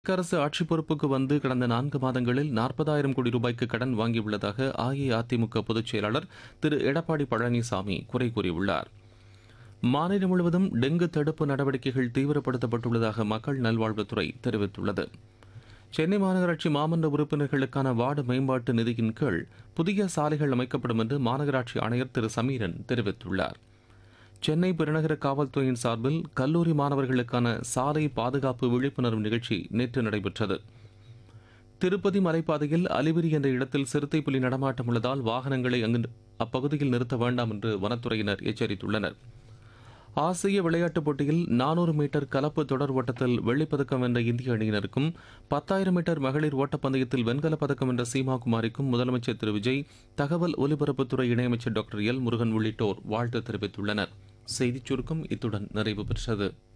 தமிழக அரசு ஆட்சி பொறுப்புக்கு வந்து கடந்த நான்கு மாதங்களில் நாற்பதாயிரம் கோடி ரூபாய்க்கு கடன் வாங்கியுள்ளதாக அஇஅதிமுக பொதுச் செயலாளர் திரு எடப்பாடி பழனிசாமி குறை கூறியுள்ளார் மாநிலம் முழுவதும் டெங்கு தடுப்பு நடவடிக்கைகள் தீவிரப்படுத்தப்பட்டுள்ளதாக மக்கள் நல்வாழ்வுத்துறை தெரிவித்துள்ளது சென்னை மாநகராட்சி மாமன்ற உறுப்பினர்களுக்கான வார்டு மேம்பாட்டு நிதியின் கீழ் புதிய சாலைகள் அமைக்கப்படும் என்று மாநகராட்சி ஆணையர் திரு சமீரன் தெரிவித்துள்ளார் சென்னை பெருநகர காவல்துறையின் சார்பில் கல்லூரி மாணவர்களுக்கான சாலை பாதுகாப்பு விழிப்புணர்வு நிகழ்ச்சி நேற்று நடைபெற்றது திருப்பதி மலைப்பாதையில் அலிவிரி என்ற இடத்தில் சிறுத்தை புலி நடமாட்டம் உள்ளதால் வாகனங்களை அங்கு அப்பகுதியில் நிறுத்த வேண்டாம் என்று வனத்துறையினர் எச்சரித்துள்ளனர் ஆசிய விளையாட்டுப் போட்டியில் நானூறு மீட்டர் கலப்பு தொடர் ஓட்டத்தில் வெள்ளிப்பதக்கம் வென்ற இந்திய அணியினருக்கும் பத்தாயிரம் மீட்டர் மகளிர் ஓட்டப்பந்தயத்தில் வெண்கலப் பதக்கம் வென்ற சீமா குமாரிக்கும் முதலமைச்சர் திரு விஜய் தகவல் ஒலிபரப்புத்துறை இணையமைச்சர் டாக்டர் எல் முருகன் உள்ளிட்டோர் வாழ்த்து தெரிவித்துள்ளனர் செய்திச் சுருக்கம் இத்துடன் நிறைவு பெற்றது